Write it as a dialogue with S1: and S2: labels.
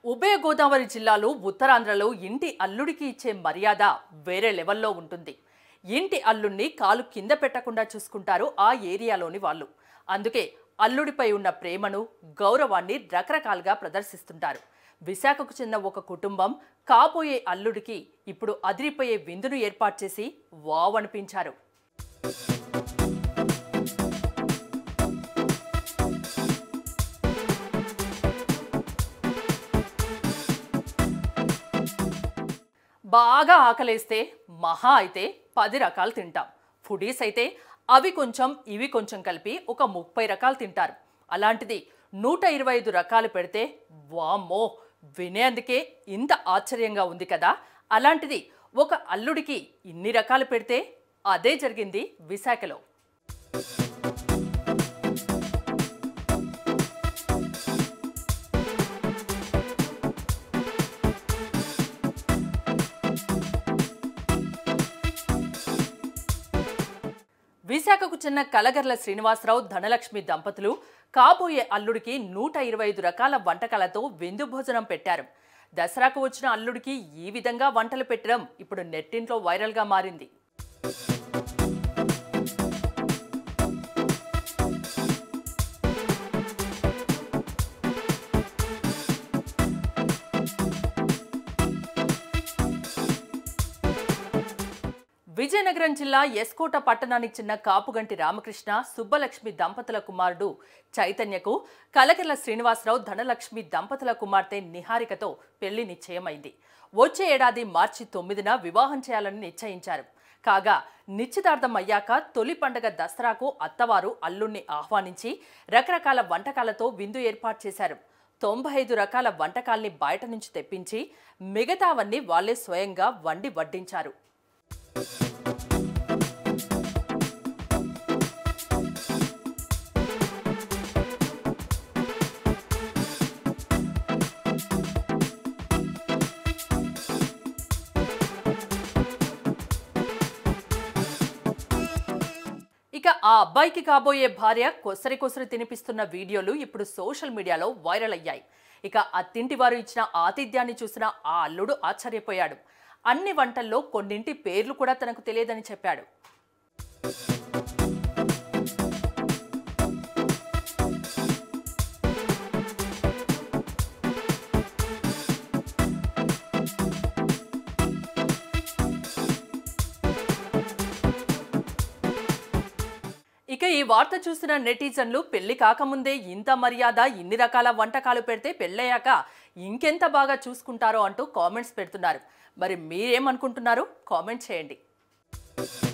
S1: ఉభయ గోదావరి జిల్లాలో ఉత్తరాంధ్రలో ఇంటి అల్లుడికి ఇచ్చే మర్యాద వేరే లెవెల్లో ఉంటుంది ఇంటి అల్లుడిని కాలు కింద పెట్టకుండా చూసుకుంటారు ఆ ఏరియాలోని వాళ్ళు అందుకే అల్లుడిపై ఉన్న ప్రేమను గౌరవాన్ని రకరకాలుగా ప్రదర్శిస్తుంటారు విశాఖకు చెందిన ఒక కుటుంబం కాబోయే అల్లుడికి ఇప్పుడు అదిరిపోయే విందును ఏర్పాటు చేసి వావ్ అనిపించారు బాగా ఆకలేస్తే మహా అయితే పది రకాలు తింటాం ఫుడీస్ అయితే అవి కొంచెం ఇవి కొంచెం కలిపి ఒక ముప్పై రకాలు తింటారు అలాంటిది నూట ఇరవై ఐదు రకాలు పెడితే వామ్మో వినేందుకే ఇంత ఆశ్చర్యంగా ఉంది కదా అలాంటిది ఒక అల్లుడికి ఇన్ని రకాలు పెడితే అదే జరిగింది విశాఖలో విశాఖకు చెందిన కలగర్ల శ్రీనివాసరావు ధనలక్ష్మి దంపతులు కాబోయే అల్లుడికి నూట ఇరవై ఐదు రకాల వంటకాలతో విందు భోజనం పెట్టారు దసరాకు వచ్చిన అల్లుడికి ఈ విధంగా వంటలు పెట్టడం ఇప్పుడు నెట్టింట్లో వైరల్గా మారింది విజయనగరం జిల్లా ఎస్కోట పట్టణానికి చెందిన కాపుగంటి రామకృష్ణ సుబ్బలక్ష్మి దంపతుల కుమారుడు చైతన్యకు కలకెల శ్రీనివాసరావు ధనలక్ష్మి దంపతుల కుమార్తె నిహారికతో పెళ్లి నిశ్చయమైంది వచ్చే ఏడాది మార్చి తొమ్మిదిన వివాహం చేయాలని నిశ్చయించారు కాగా నిశ్చితార్థం అయ్యాక తొలి పండగ దసరాకు అత్తవారు అల్లుణ్ణి ఆహ్వానించి రకరకాల వంటకాలతో విందు ఏర్పాటు చేశారు తొంభై ఐదు రకాల వంటకాల్ని బయట నుంచి తెప్పించి మిగతావన్నీ వాళ్లే స్వయంగా వండి వడ్డించారు ఇక ఆ అబ్బాయికి కాబోయే భార్య కొసరి కొసరి తినిపిస్తున్న వీడియోలు ఇప్పుడు సోషల్ మీడియాలో వైరల్ అయ్యాయి ఇక అత్తింటి వారు ఇచ్చిన ఆతిథ్యాన్ని చూసిన ఆ అల్లుడు ఆశ్చర్యపోయాడు అన్ని వంటల్లో కొన్నింటి పేర్లు కూడా తనకు తెలియదని చెప్పాడు ఇక ఈ వార్త చూసిన నెటిజన్లు పెళ్లి కాకముందే ఇంత మర్యాద ఇన్ని రకాల వంటకాలు పెడితే పెళ్ళయ్యాక ఇంకెంత బాగా చూసుకుంటారో అంటూ కామెంట్స్ పెడుతున్నారు మరి మీరేమనుకుంటున్నారు కామెంట్ చేయండి